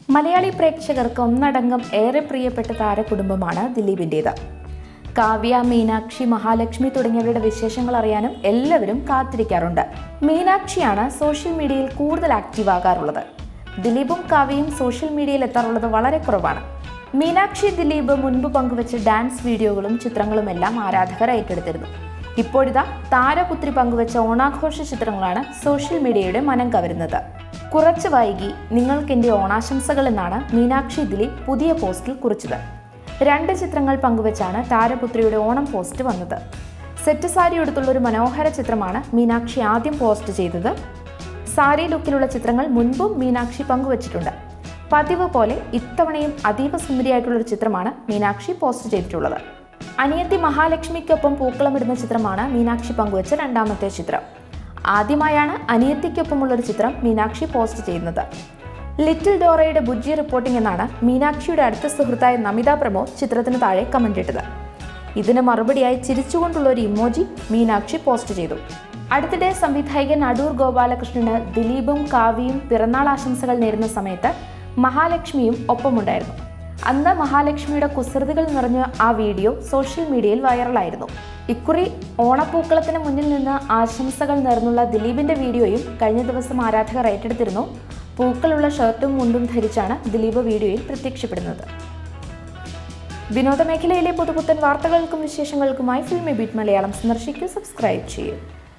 മലയാളി പ്രേക്ഷകർക്ക് ഒന്നടങ്കം ഏറെ പ്രിയപ്പെട്ട താരകുടുംബമാണ് ദിലീപിൻ്റേത് കാവ്യ മീനാക്ഷി മഹാലക്ഷ്മി തുടങ്ങിയവരുടെ വിശേഷങ്ങൾ അറിയാനും എല്ലാവരും കാത്തിരിക്കാറുണ്ട് മീനാക്ഷിയാണ് സോഷ്യൽ മീഡിയയിൽ കൂടുതൽ ആക്റ്റീവ് ആകാറുള്ളത് ദിലീപും കാവ്യയും സോഷ്യൽ മീഡിയയിൽ എത്താറുള്ളത് വളരെ കുറവാണ് മീനാക്ഷി ദിലീപ് മുൻപ് പങ്കുവച്ച ഡാൻസ് വീഡിയോകളും ചിത്രങ്ങളും എല്ലാം ആരാധകർ ഏറ്റെടുത്തിരുന്നു ഇപ്പോഴിതാ താരപുത്രി പങ്കുവച്ച ഓണാഘോഷ ചിത്രങ്ങളാണ് സോഷ്യൽ മീഡിയയുടെ മനം കവരുന്നത് കുറച്ച് വൈകി നിങ്ങൾക്ക് എൻ്റെ ഓണാശംസകൾ എന്നാണ് മീനാക്ഷി ദിലീപ് പുതിയ പോസ്റ്റിൽ കുറിച്ചത് രണ്ട് ചിത്രങ്ങൾ പങ്കുവച്ചാണ് താരപുത്രിയുടെ ഓണം പോസ്റ്റ് വന്നത് സെറ്റ് സാരി എടുത്തുള്ള ഒരു മനോഹര ചിത്രമാണ് മീനാക്ഷി ആദ്യം പോസ്റ്റ് ചെയ്തത് സാരി ലുക്കിലുള്ള ചിത്രങ്ങൾ മുൻപും മീനാക്ഷി പങ്കുവച്ചിട്ടുണ്ട് പതിവ് പോലെ ഇത്തവണയും അതീവ സുന്ദരിയായിട്ടുള്ളൊരു ചിത്രമാണ് മീനാക്ഷി പോസ്റ്റ് ചെയ്തിട്ടുള്ളത് അനിയത്തി മഹാലക്ഷ്മിക്കൊപ്പം പൂക്കളമിടുന്ന ചിത്രമാണ് മീനാക്ഷി പങ്കുവച്ച രണ്ടാമത്തെ ചിത്രം ആദ്യമായാണ് അനിയത്തിക്കൊപ്പമുള്ളൊരു ചിത്രം മീനാക്ഷി പോസ്റ്റ് ചെയ്യുന്നത് ലിറ്റിൽ ഡോറയുടെ ബുജ്ജി റിപ്പോർട്ടിംഗ് എന്നാണ് മീനാക്ഷിയുടെ അടുത്ത സുഹൃത്തായ നമിത പ്രമോദ് ചിത്രത്തിന് താഴെ കമന്റ് ഇട്ടത് ഇതിന് മറുപടിയായി ചിരിച്ചുകൊണ്ടുള്ള ഒരു ഇമോജി മീനാക്ഷി പോസ്റ്റ് ചെയ്തു അടുത്തിടെ സംവിധായകൻ അടൂർ ഗോപാലകൃഷ്ണന് ദിലീപും കാവ്യയും പിറന്നാൾ ആശംസകൾ നേരുന്ന സമയത്ത് മഹാലക്ഷ്മിയും ഒപ്പമുണ്ടായിരുന്നു അന്ന് മഹാലക്ഷ്മിയുടെ കുസൃതികൾ നിറഞ്ഞ ആ വീഡിയോ സോഷ്യൽ മീഡിയയിൽ വൈറലായിരുന്നു ഇക്കുറി ഓണപ്പൂക്കളത്തിന് മുന്നിൽ നിന്ന് ആശംസകൾ നേർന്നുള്ള ദിലീപിന്റെ വീഡിയോയും കഴിഞ്ഞ ദിവസം ആരാധകർ ഏറ്റെടുത്തിരുന്നു പൂക്കളുള്ള ഷർട്ടും മുണ്ടും ധരിച്ചാണ് ദിലീപ് വീഡിയോയിൽ പ്രത്യക്ഷപ്പെടുന്നത് വിനോദ മേഖലയിലെ പുതുപുത്തൻ വാർത്തകൾക്കും വിശേഷങ്ങൾക്കുമായി ഫിൽമി ബീറ്റ് മലയാളം സന്ദർശിക്കൂ സബ്സ്ക്രൈബ് ചെയ്യൂ